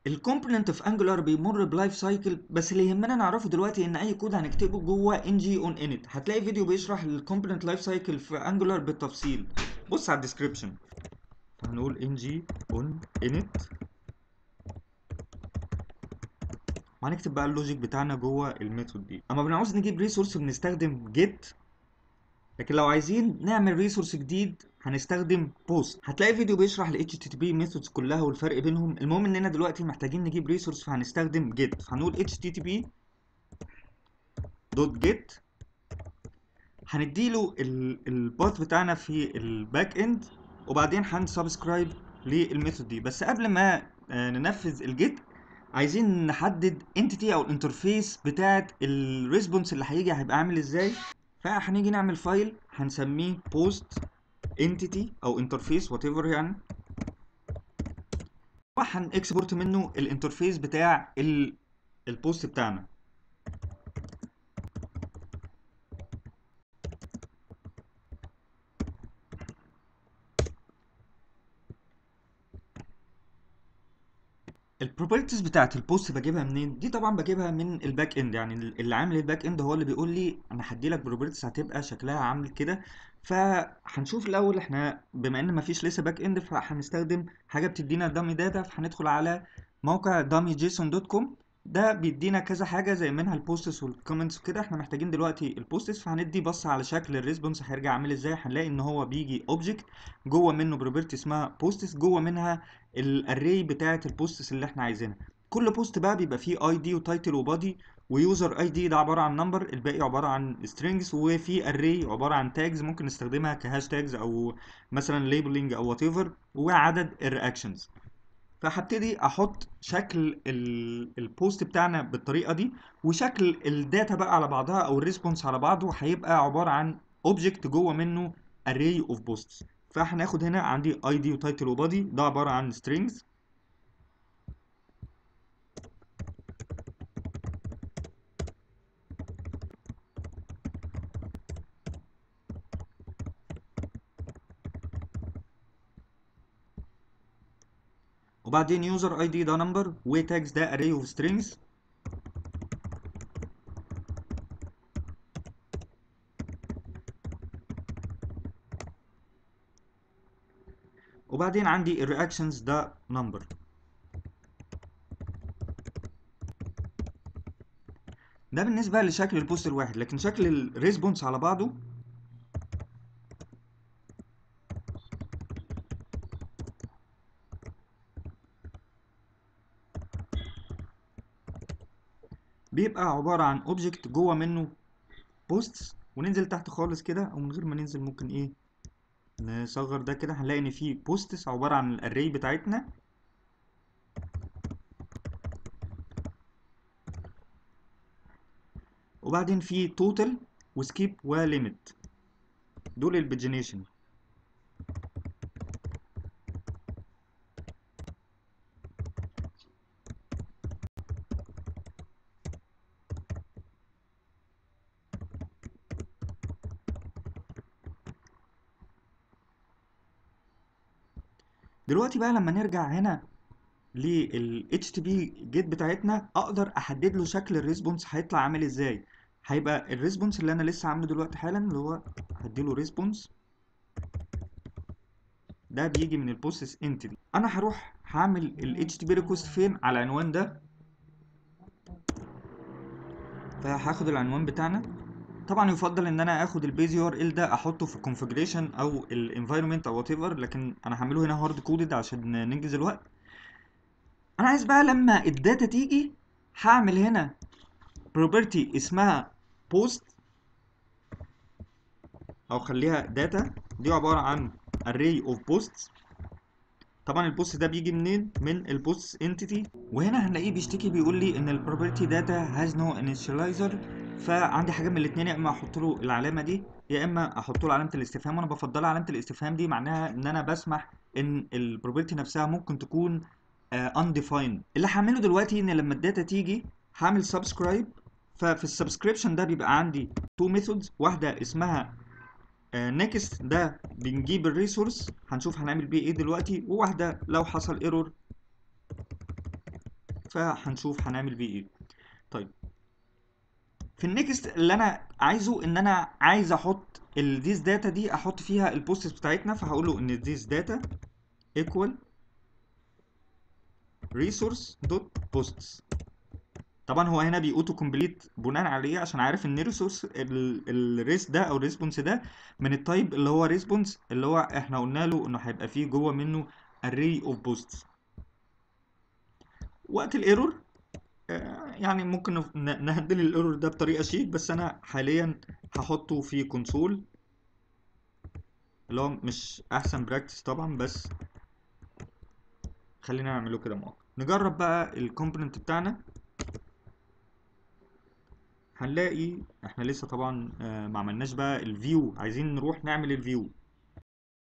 الكومبوننت في انجولار بيمر بلايف سايكل بس اللي يهمنا نعرفه دلوقتي ان اي كود هنكتبه جوه ان جي اون انت هتلاقي فيديو بيشرح الكومبوننت لايف سايكل في انجولار بالتفصيل بص على الديسكربشن هنقول ان جي اون انت وهنكتب بقى اللوجيك بتاعنا جوه الميثود دي اما بنعوز نجيب ريسورس بنستخدم جيت لكن لو عايزين نعمل ريسورس جديد هنستخدم بوست هتلاقي فيديو بيشرح ال HTTP ميثودز كلها والفرق بينهم المهم اننا دلوقتي محتاجين نجيب ريسورس فهنستخدم get فهنقول HTTP دوت get هنديله الباث بتاعنا في الباك اند وبعدين هنسبسكرايب للميثود دي بس قبل ما ننفذ الجيت عايزين نحدد انتيتي او الانترفيس بتاعت الريسبونس اللي هيجي هيبقى عامل ازاي فهنيجي نعمل فايل هنسميه post entity او interface whatever يعني وهنكسبورت منه الانترفيس بتاع البوست بتاعنا البروبرتيز بتاعت البوست بجيبها منين دي طبعا بجيبها من الباك اند يعني اللي عامل الباك اند هو اللي بيقول لي انا هدي لك بروبرتيز هتبقى شكلها عامل كده فهنشوف الاول احنا بما ان مفيش لسه باك اند فهنستخدم حاجه بتدينا دامي داتا فهندخل على موقع دامي جيسون دوت كوم ده بيدينا كذا حاجه زي منها البوستس والكومنتس وكده احنا محتاجين دلوقتي البوستس فهندي بص على شكل الريسبونس هيرجع عامل ازاي هنلاقي ان هو بيجي اوبجكت جوه منه بروبرتي اسمها بوستس جوه منها الاري بتاعه البوستس اللي احنا عايزينها كل بوست بقى بيبقى فيه اي دي وتايتل وبادي ويوزر اي دي ده عباره عن نمبر الباقي عباره عن سترينجز وفي اري عباره عن تاجز ممكن نستخدمها كهاشتاجز او مثلا ليبلنج او وات ايفر وعدد الرياكشنز فهبتدي احط شكل البوست بتاعنا بالطريقه دي وشكل الداتا بقى على بعضها او الريسبونس على بعضه هيبقى عباره عن اوبجكت جوه منه array of posts فهناخد هنا عندي id وتايتل وبادي ده عباره عن strings وبعدين user id ده number وتاجز ده array of strings وبعدين عندي الرياكشنز ده number ده بالنسبة لشكل البوست الواحد لكن شكل الريسبونس على بعضه بيبقى عبارة عن اوبجكت جوه منه بوستس وننزل تحت خالص كده او من غير ما ننزل ممكن ايه نصغر ده كده هنلاقي ان في بوستس عبارة عن الاري بتاعتنا وبعدين في توتال وسكيب وليميت دول البيجنيشن دلوقتي بقى لما نرجع هنا لل HTTP جيت بتاعتنا اقدر احدد له شكل الريسبونس هيطلع عامل ازاي هيبقى الريسبونس اللي انا لسه عامله دلوقتي حالا اللي هو هديله ريسبونس ده بيجي من البوستس انتيتي انا هروح هعمل ال HTTP ريكوست فين على العنوان ده فهاخد العنوان بتاعنا طبعا يفضل ان انا اخد البيز يو ار ال ده احطه في الكونفجريشن او الانفايرمنت او وات ايفر لكن انا هعمله هنا هارد كودد عشان ننجز الوقت انا عايز بقى لما الداتا تيجي هعمل هنا بروبرتي اسمها بوست او خليها داتا دي عباره عن array of posts طبعا البوست ده بيجي منين من البوست انتيتي وهنا هنلاقيه بيشتكي بيقول لي ان البروبرتي داتا هاز نو initializer فعندي حاجه من الاثنين يا اما احط له العلامه دي يا اما احط له علامه الاستفهام وانا بفضل علامه الاستفهام دي معناها ان انا بسمح ان البروبرتي نفسها ممكن تكون uh, undefined اللي هعمله دلوقتي ان لما الداتا تيجي هعمل سبسكرايب ففي السبسكريبشن ده بيبقى عندي تو ميثودز واحده اسمها نيكست ده بنجيب الريسورس هنشوف هنعمل بيه ايه دلوقتي وواحده لو حصل ايرور فهنشوف هنعمل بيه ايه طيب في النكست اللي انا عايزه ان انا عايز احط الديس داتا دي احط فيها البوستس بتاعتنا فهقول له ان ديس داتا ايكوال resource دوت posts طبعا هو هنا بيأوتو كومبليت بناء عليه عشان عارف ان الريسورس الريس ده او الريسبونس ده من التايب اللي هو ريسبونس اللي هو احنا قلنا له انه هيبقى فيه جوه منه array of posts وقت الايرور يعني ممكن نف- ن- نهندل الايرور ده بطريقه شيك بس انا حاليا هحطه في كونسول اللي هو مش احسن براكتس طبعا بس خلينا نعمله كده مؤقت نجرب بقى الكومبوننت بتاعنا هنلاقي احنا لسه طبعا آه، ما عملناش بقى الفيو عايزين نروح نعمل الفيو